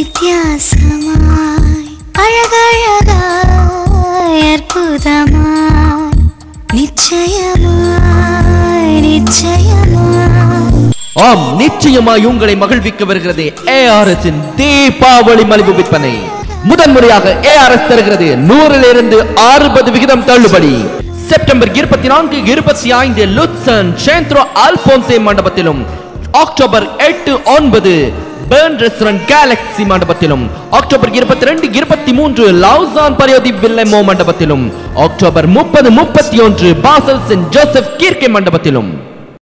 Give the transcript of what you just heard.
வித்தியாசமாய் அழகழகாய் அற்புதமாய் நிச்சயமாய் நிச்சயமாய் ஆம் நிச்சயமாய் உங்களை மகிழ்விக்க வருகிறது ஏஆர்எஸ் இன் தீபாவளி மலிவு விற்பனை முதன்முறையாக ஏஆர்எஸ் தருகிறது நூறிலிருந்து அறுபது விகிதம் தள்ளுபடி செப்டம்பர் இருபத்தி நான்கு இருபத்தி ஐந்து லுட்சன் சேந்த்ரோ அல்போன்சே மண்டபத்திலும் அக்டோபர் எட்டு ஒன்பது பேர்ன் ரெஸ்டாரண்ட் கேலக்ஸி மண்டபத்திலும் அக்டோபர் இருபத்தி ரெண்டு இருபத்தி மூன்று லவ்சான் பரியோதி வில்லமோ மண்டபத்திலும் அக்டோபர் முப்பது முப்பத்தி ஒன்று பாசல் சென்ட் ஜோசப் கீர்க்கை மண்டபத்திலும்